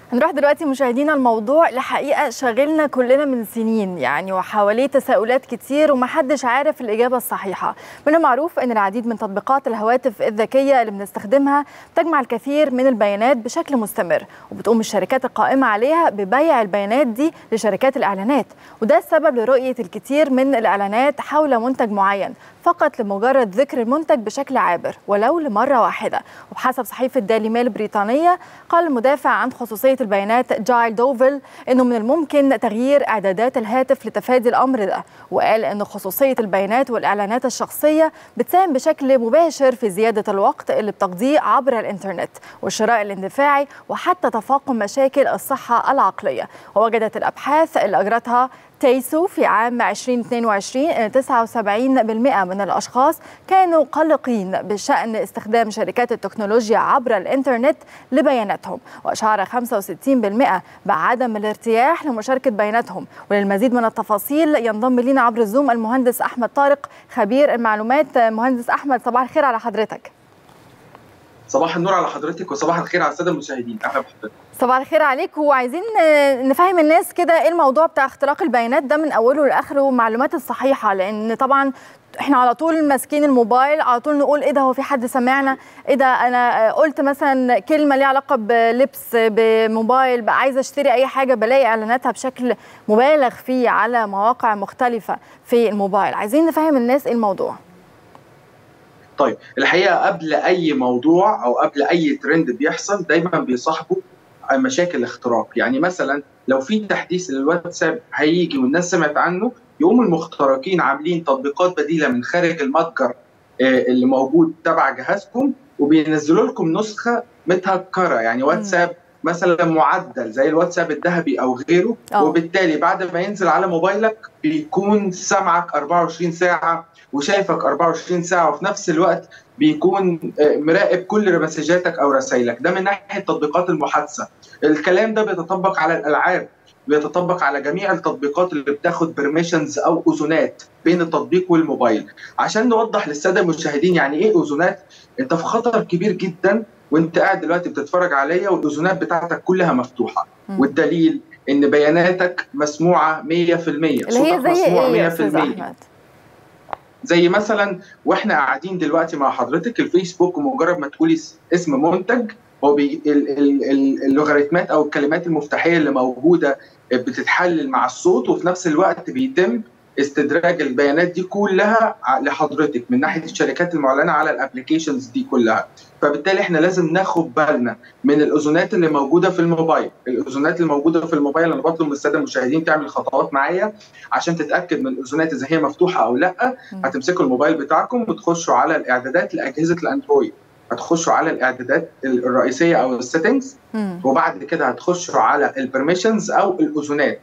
هنروح دلوقتي مشاهدينا الموضوع لحقيقة شاغلنا كلنا من سنين يعني وحواليه تساؤلات كتير ومحدش عارف الإجابة الصحيحة من المعروف أن العديد من تطبيقات الهواتف الذكية اللي بنستخدمها تجمع الكثير من البيانات بشكل مستمر وبتقوم الشركات القائمة عليها ببيع البيانات دي لشركات الإعلانات وده السبب لرؤية الكثير من الإعلانات حول منتج معين فقط لمجرد ذكر المنتج بشكل عابر ولو لمرة واحدة وبحسب صحيفة ديلي ميل البريطانية قال المدافع عن خصوصية البيانات جايل دوفل أنه من الممكن تغيير إعدادات الهاتف لتفادي الأمر ده وقال أن خصوصية البيانات والإعلانات الشخصية بتساهم بشكل مباشر في زيادة الوقت اللي بتقضيه عبر الإنترنت والشراء الاندفاعي وحتى تفاقم مشاكل الصحة العقلية ووجدت الأبحاث اللي أجرتها تيسو في عام 2022 ان 79% من الاشخاص كانوا قلقين بشان استخدام شركات التكنولوجيا عبر الانترنت لبياناتهم واشار 65% بعدم الارتياح لمشاركه بياناتهم وللمزيد من التفاصيل ينضم لنا عبر الزوم المهندس احمد طارق خبير المعلومات مهندس احمد صباح الخير على حضرتك صباح النور على حضرتك وصباح الخير على الساده المشاهدين اهلا بحضرتك صباح الخير عليك وعايزين نفهم الناس كده ايه الموضوع بتاع اختراق البيانات ده من اوله لاخره والمعلومات الصحيحه لان طبعا احنا على طول ماسكين الموبايل على طول نقول ايه ده هو في حد سمعنا ايه ده انا قلت مثلا كلمه ليها علاقه بلبس بموبايل عايزه اشتري اي حاجه بلاقي اعلاناتها بشكل مبالغ فيه على مواقع مختلفه في الموبايل عايزين نفهم الناس ايه الموضوع طيب الحقيقه قبل اي موضوع او قبل اي ترند بيحصل دايما بيصاحبه مشاكل اختراق يعني مثلا لو في تحديث للواتساب هيجي والناس سمعت عنه يقوم المخترقين عاملين تطبيقات بديله من خارج المتجر اللي موجود تبع جهازكم وبينزلوا لكم نسخه متهكره يعني واتساب مثلا معدل زي الواتساب الذهبي او غيره أوه. وبالتالي بعد ما ينزل على موبايلك بيكون سامعك 24 ساعه وشايفك 24 ساعه وفي نفس الوقت بيكون مراقب كل مسجاتك او رسائلك ده من ناحيه تطبيقات المحادثه الكلام ده بيتطبق على الالعاب بيتطبق على جميع التطبيقات اللي بتاخد برميشنز او اذونات بين التطبيق والموبايل عشان نوضح للساده المشاهدين يعني ايه اذونات انت في خطر كبير جدا وانت قاعد دلوقتي بتتفرج عليا والاذونات بتاعتك كلها مفتوحه م. والدليل ان بياناتك مسموعه 100% اللي هي زي ايه 100% أحمد؟ زي مثلا واحنا قاعدين دلوقتي مع حضرتك الفيسبوك ومجرد ما تقولي اسم منتج هو بي اللوغاريتمات او الكلمات المفتاحيه اللي موجوده بتتحلل مع الصوت وفي نفس الوقت بيتم استدراج البيانات دي كلها لحضرتك من ناحيه الشركات المعلنه على الابلكيشنز دي كلها فبالتالي احنا لازم ناخد بالنا من الاذونات اللي موجوده في الموبايل الاذونات اللي موجوده في الموبايل انا بطلب من الساده المشاهدين تعمل خطوات معايا عشان تتاكد من الاذونات اذا هي مفتوحه او لا هتمسكوا الموبايل بتاعكم وتخشوا على الاعدادات لاجهزه الاندرويد هتخشوا على الاعدادات الرئيسيه او السيتنجز وبعد كده هتخشوا على البرميشنز او الاذونات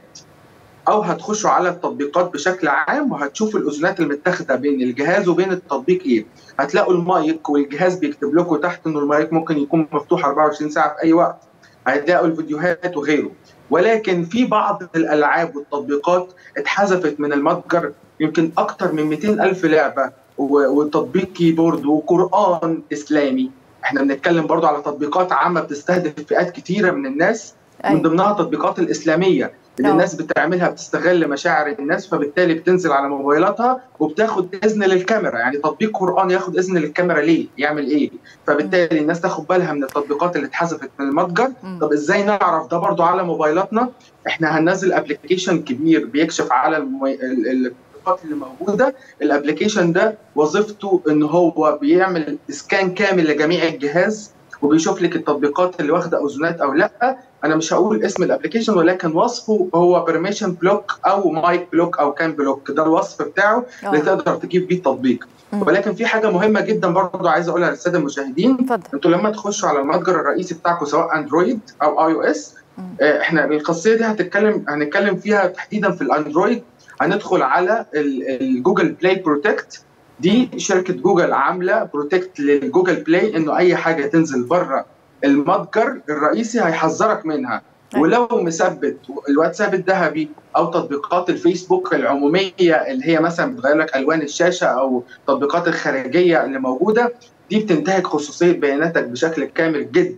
او هتخشوا على التطبيقات بشكل عام وهتشوفوا الاذونات المتاخده بين الجهاز وبين التطبيق ايه هتلاقوا المايك والجهاز بيكتب لكم تحت انه المايك ممكن يكون مفتوح 24 ساعه في اي وقت هتلاقوا الفيديوهات وغيره ولكن في بعض الالعاب والتطبيقات اتحذفت من المتجر يمكن اكتر من 200 الف لعبه وتطبيق كيبورد وقران اسلامي احنا بنتكلم برضو على تطبيقات عامه بتستهدف فئات كتيره من الناس من ضمنها التطبيقات الاسلاميه اللي الناس بتعملها بتستغل مشاعر الناس فبالتالي بتنزل على موبايلاتها وبتاخد اذن للكاميرا يعني تطبيق قران ياخد اذن للكاميرا ليه يعمل ايه فبالتالي الناس تاخد بالها من التطبيقات اللي اتحذفت من المتجر طب ازاي نعرف ده برضو على موبايلاتنا احنا هننزل ابلكيشن كبير بيكشف على المي... التطبيقات اللي موجوده الابلكيشن ده وظيفته ان هو بيعمل اسكان كامل لجميع الجهاز وبيشوف لك التطبيقات اللي واخده اذونات او لا انا مش هقول اسم الابلكيشن ولكن وصفه هو بيرميشن بلوك او مايك بلوك او كان بلوك ده الوصف بتاعه أوه. اللي تقدر تجيب بيه التطبيق ولكن في حاجه مهمه جدا برضه عايز اقولها للساده المشاهدين انتوا لما تخشوا على المتجر الرئيسي بتاعكم سواء اندرويد او اي او اس احنا القصيه دي هتتكلم هنتكلم فيها تحديدا في الاندرويد هندخل على الجوجل بلاي بروتكت دي شركه جوجل عامله بروتكت للجوجل بلاي انه اي حاجه تنزل بره المتجر الرئيسي هيحذرك منها ولو مثبت الواتساب الذهبي او تطبيقات الفيسبوك العموميه اللي هي مثلا بتغير لك الوان الشاشه او التطبيقات الخارجيه اللي موجوده دي بتنتهك خصوصيه بياناتك بشكل كامل جدا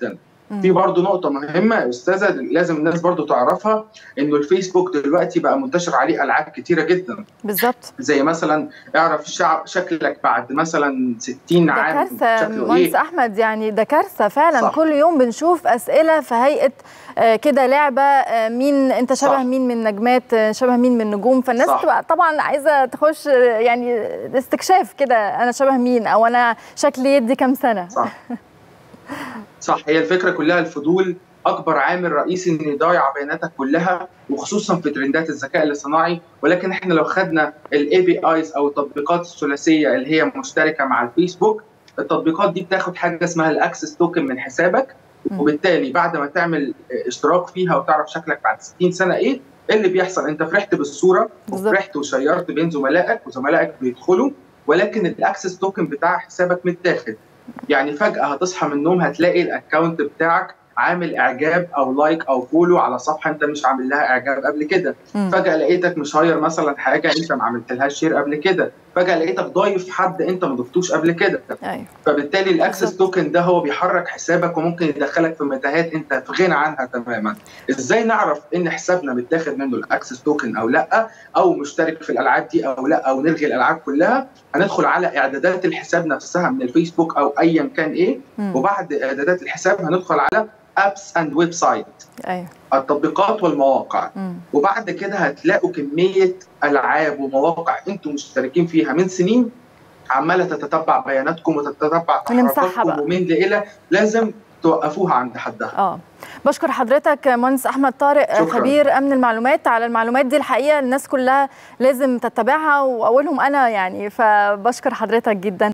في برضه نقطة مهمة يا أستاذة لازم الناس برضه تعرفها إنه الفيسبوك دلوقتي بقى منتشر عليه ألعاب كتيرة جدا بالظبط زي مثلا اعرف الشعب شكلك بعد مثلا 60 ده عام كارثه شكله مهندس إيه احمد يعني ده كارثه فعلا صح. كل يوم بنشوف اسئله في هيئه آه، كده لعبه آه، مين انت شبه صح. مين من نجمات آه، شبه مين من نجوم فالناس صح. تبقى طبعا عايزه تخش آه، يعني استكشاف كده انا شبه مين او انا شكلي يدي كام سنه صح صح هي الفكرة كلها الفضول أكبر عامل رئيسي إن يضيع بياناتك كلها وخصوصا في ترندات الذكاء الاصطناعي ولكن إحنا لو خدنا الاي بي ايز أو التطبيقات الثلاثية اللي هي مشتركة مع الفيسبوك التطبيقات دي بتاخد حاجة اسمها الأكسس توكن من حسابك مم. وبالتالي بعد ما تعمل اشتراك فيها وتعرف شكلك بعد 60 سنة إيه إيه اللي بيحصل أنت فرحت بالصورة بالظبط. وفرحت وشيرت بين زملائك وزملائك بيدخلوا ولكن الاكسس توكن بتاع حسابك متاخد يعني فجأة هتصحى من النوم هتلاقي الاكونت بتاعك عامل اعجاب او لايك او فولو على صفحه انت مش عامل لها اعجاب قبل كده مم. فجاه لقيتك مشاير مثلا حاجه انت ما عملتلهاش شير قبل كده فجاه لقيتك ضايف حد انت ما ضفتوش قبل كده ايوه فبالتالي الاكسس بالظبط. توكن ده هو بيحرك حسابك وممكن يدخلك في متاهات انت في غنى عنها تماما ازاي نعرف ان حسابنا متاخد منه الاكسس توكن او لا او مشترك في الالعاب دي او لا او نلغي الالعاب كلها هندخل على اعدادات الحساب نفسها من الفيسبوك او ايا كان ايه مم. وبعد اعدادات الحساب هندخل على ابس اند ويب سايت ايوه التطبيقات والمواقع مم. وبعد كده هتلاقوا كميه العاب ومواقع انتم مشتركين فيها من سنين عماله تتتبع بياناتكم وتتتبع ونمسحها تحركاتكم بقى. ومن لإلى لازم توقفوها عند حدها اه بشكر حضرتك مهندس احمد طارق شكراً. خبير امن المعلومات على المعلومات دي الحقيقه الناس كلها لازم تتبعها واولهم انا يعني فبشكر حضرتك جدا